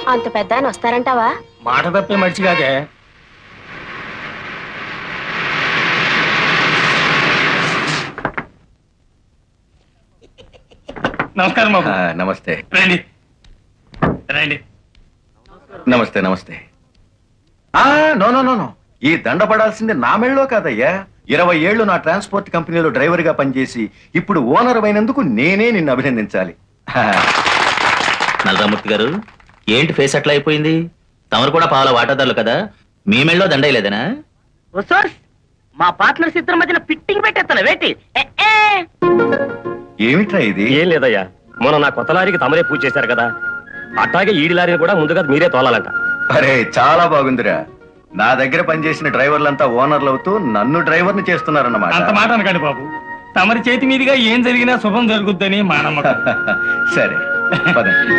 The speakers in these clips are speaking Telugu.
అంత పెద్ద ఆయన వస్తారంటావా మాట తప్పే మనిషి కాదే నమస్కారం బాబు ఆ, నమస్తే రండి రండి నమస్తే నమస్తే ఆ, నో నో నో నో ఈ దండ పడాల్సింది నా మెళ్ళలో కాదయ్యా ఇరవై ఏళ్లు నా ట్రాన్స్పోర్ట్ కంపెనీలో డ్రైవర్ గా పనిచేసి ఇప్పుడు ఓనర్ అయినందుకు నేనే నిన్ను అభినందించాలి హా, నల్లరామూర్తి గారు ఏంటి ఫేస్ అట్లా అయిపోయింది తమరు కూడా పాల వాటాదారులు కదా మీ మెళ్ళలో దండయలేదనా సోర్స్ మా పార్ట్నర్స్ ఇద్దరి మధ్యన ఫిట్టింగ్ పెట్టేస్తాను వేటి ఏ, ఏ. ఏమిట్రా ఇది ఏం లేదయ్యా మొన్న నా కొత్త లారీకి తమరే పూజ చేశారు కదా అట్లాగే ఈడి లారీని కూడా ముందుగా మీరే తోలాలంట అరే చాలా బాగుందిరా నా దగ్గర పనిచేసిన డ్రైవర్లంతా ఓనర్లు అవుతూ నన్ను డ్రైవర్ని అంత చేస్తున్నారన్నమాట మాట అనకండి బాబు తమరి చేతి మీదుగా ఏం జరిగినా శుభం జరుగుద్దని మా నమ్మకం సరే పదండి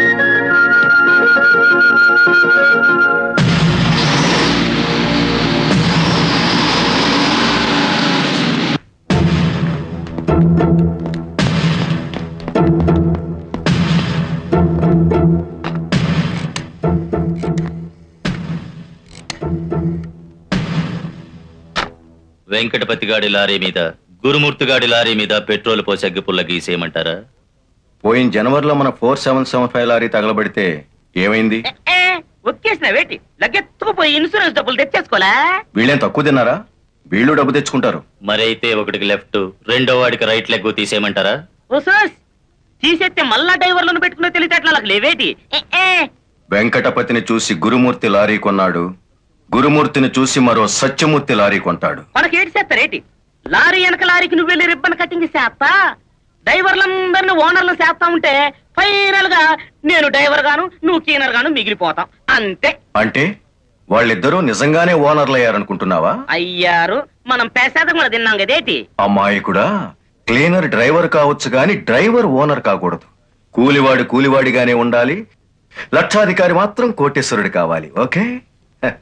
వెంకటపతి గాడి లారీ మీద గురుమూర్తి గాడి లారీ మీద పెట్రోల్ పోసి అగ్గిపుల్ల గీసేయమంటారా పోయిన జనవరిలో మన four seven seven five lorry తగలబడితే ఏమైంది ఏ, ఏ. ఒక్కేసిన వేటి లగ్గెత్తుకుపోయి ఇన్సూరెన్స్ డబ్బులు తెచ్చేసుకోలే వీళ్ళేం తక్కువ తిన్నారా వీళ్ళు డబ్బు తెచ్చుకుంటారు మరైతే ఒకటికి లెఫ్ట్ రెండో వాడికి రైట్ లెగ్ తీసేయమంటారా ఓ సోర్స్ తీసేస్తే మళ్ళా డ్రైవర్లను పెట్టుకునే తెలిసేట్లా నాకు లేవేటి ఏ, ఏ. వెంకటపతిని చూసి గురుమూర్తి లారీ కొన్నాడు గురుమూర్తిని చూసి మరో సత్యమూర్తి లారీ కొంటాడు మనకి ఏటి చేస్తారేటి లారీ వెనక లారీకి నువ్వు వెళ్ళి రిబ్బన్ కటింగ్ చేస్తా డ్రైవర్లందరిని ఓనర్లు చేస్తా ఉంటే ఫైనల్ గా నేను డ్రైవర్ గాను నువ్వు క్లీనర్ గాను మిగిలిపోతాం అంతే అంటే వాళ్ళిద్దరూ నిజంగానే ఓనర్లు అయ్యారనుకుంటున్నావా అయ్యారు మనం పెసాదం కూడా తిన్నాం కదేటి అమ్మాయికుడా క్లీనర్ డ్రైవర్ కావచ్చు గాని డ్రైవర్ ఓనర్ కాకూడదు కూలివాడు కూలివాడిగానే ఉండాలి లక్షాధికారి మాత్రం కోటేశ్వరుడు కావాలి ఓకే హ.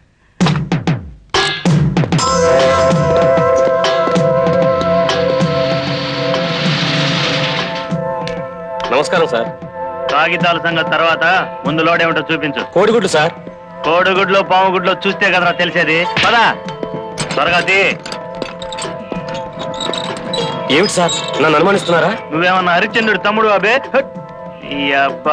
నమస్కారం సార్ కాగితాల సంగతి తర్వాత ముందు లోడేమిటో చూపించు కోడిగుడ్లు సార్ కోడిగుడ్లో పాముగుడ్లో చూస్తే కదరా తెలిసేది పదా త్వరగా తీ ఏమిటి సార్ నన్ను అనుమానిస్తున్నారా నువ్వేమన్నా హరిశ్చంద్రుడు తమ్ముడు అబే హట్. ఈ అబ్బా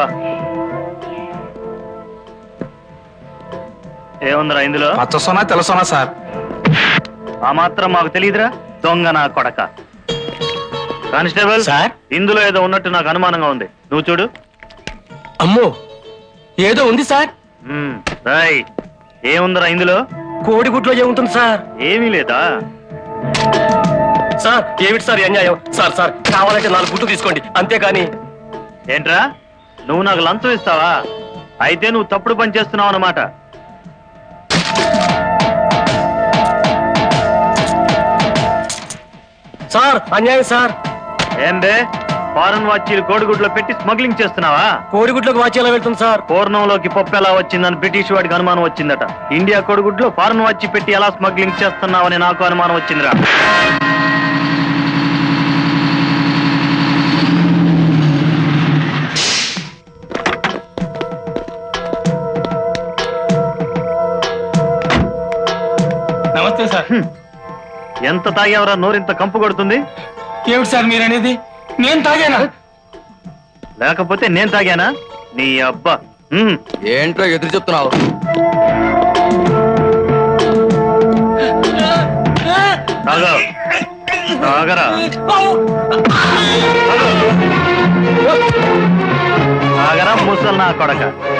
ఏముందిరా ఇందులో పచ్చసోనా తెలసోనా సార్ ఆ మాత్రం మాకు తెలియదురా దొంగ నా కొడక కానిస్టేబుల్ సార్? ఇందులో ఏదో ఉన్నట్టు నాకు అనుమానంగా ఉంది నువ్వు చూడు అమ్మో ఏదో ఉంది సార్ మ్మ్, రాయ్ ఏముందిరా ఇందులో కోడిగుడ్లో ఏముంటుంది సార్ ఏమీ లేదా సార్ ఏమిటి సార్ ఈ అన్యాయం సార్ సార్ కావాలంటే నాలుగు గుడ్లు తీసుకోండి అంతేకాని ఏంట్రా నువ్వు నాకు లంచం ఇస్తావా అయితే నువ్వు తప్పుడు పని చేస్తున్నావు అన్నమాట సార్ అన్యాయం సార్ ఏం బే ఫారెన్ వాచీలు కోడిగుడ్లో పెట్టి స్మగ్లింగ్ చేస్తున్నావా కోడిగుడ్లోకి వాచి ఎలా వెళ్తుంది సార్ పూర్ణంలోకి పప్పు ఎలా వచ్చిందని బ్రిటిష్ వాడికి అనుమానం వచ్చిందట ఇండియా కోడిగుడ్లో ఫారెన్ వాచి పెట్టి ఎలా స్మగ్లింగ్ చేస్తున్నావని నాకు అనుమానం వచ్చిందిరా నమస్తే సార్ ఎంత తాగేవరా నోరింత కంపు కొడుతుంది ఏమిటి సార్ మీరు అనేది నేను తాగానా లేకపోతే నేను తాగానా నీ అబ్బా మ్మ్. ఏంట్రా ఎదురు చెప్తున్నావు తాగా తాగరా తాగరా ముసల్ నా కొడక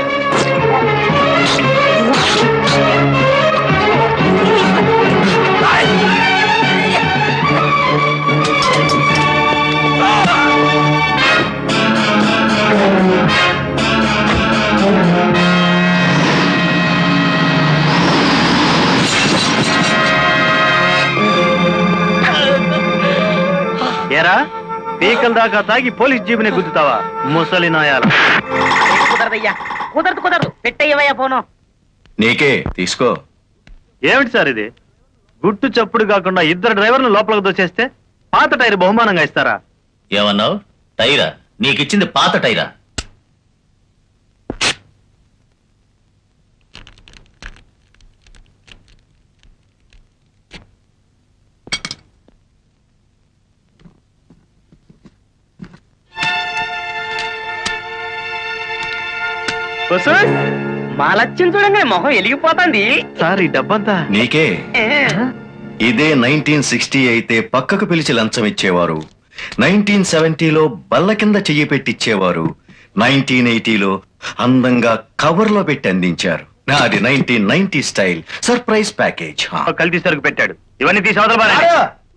ఏరా పీకల దాకా తాగి పోలీస్ జీబుని గుద్దుతావా ముసలి నాయాల కుదరదయ్యా కుదరదు కుదరదు పెట్టయ్యవయ్యా ఫోను నీకే తీసుకో ఏమిటి సార్ ఇది గుట్టు చప్పుడు కాకుండా ఇద్దరు డ్రైవర్లు లోపలికి దోచేస్తే పాత టైర్ బహుమానంగా ఇస్తారా ఏమన్నావు టైరా నీకిచ్చింది పాత టైరా ఉసూస్, మా లక్ష్యం చూడంగానే మొహం వెలిగిపోతుంది సార్ ఈ డబ్బంతా నీకే ఏ, ఇదే నైన్టీన్ సిక్స్టీ అయితే పక్కకు పిలిచి లంచం ఇచ్చేవారు నైన్టీన్ సెవెంటీలో బల్ల కింద చెయ్యి పెట్టిచ్చేవారు నైన్టీన్ ఎయిటీలో అందంగా కవర్లో పెట్టి అందించారు నాది nineteen ninety style surprise package హా. కల్తీ సరుకు పెట్టాడు ఇవన్నీ తీసి అవతల పారేయ్.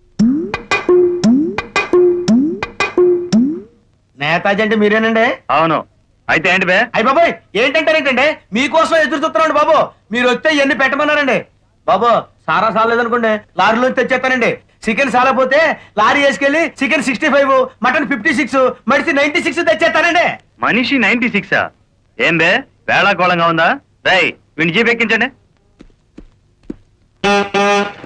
నేతాజీ అంటే మీరేనండి అవును అయితే ఏంటి బే అయ్య బాబాయ్ ఏంటంటారేంటండి మీకోసం ఎదురు చూస్తున్నాండి బాబు మీరు వస్తే ఇవన్నీ పెట్టమన్నారండి బాబు సారా సాలేదనుకోండి లారీలో తెచ్చేస్తానండి చికెన్ సాలపోతే లారీ వేసుకెళ్లి chicken sixty five mutton fifty six మడిసి నైన్టీ సిక్స్ తెచ్చేస్తానండి మనిషి నైన్టీ సిక్సా ఏం బే వేళాకోళంగా ఉందా రై వీడిని జీప్ ఎక్కించండి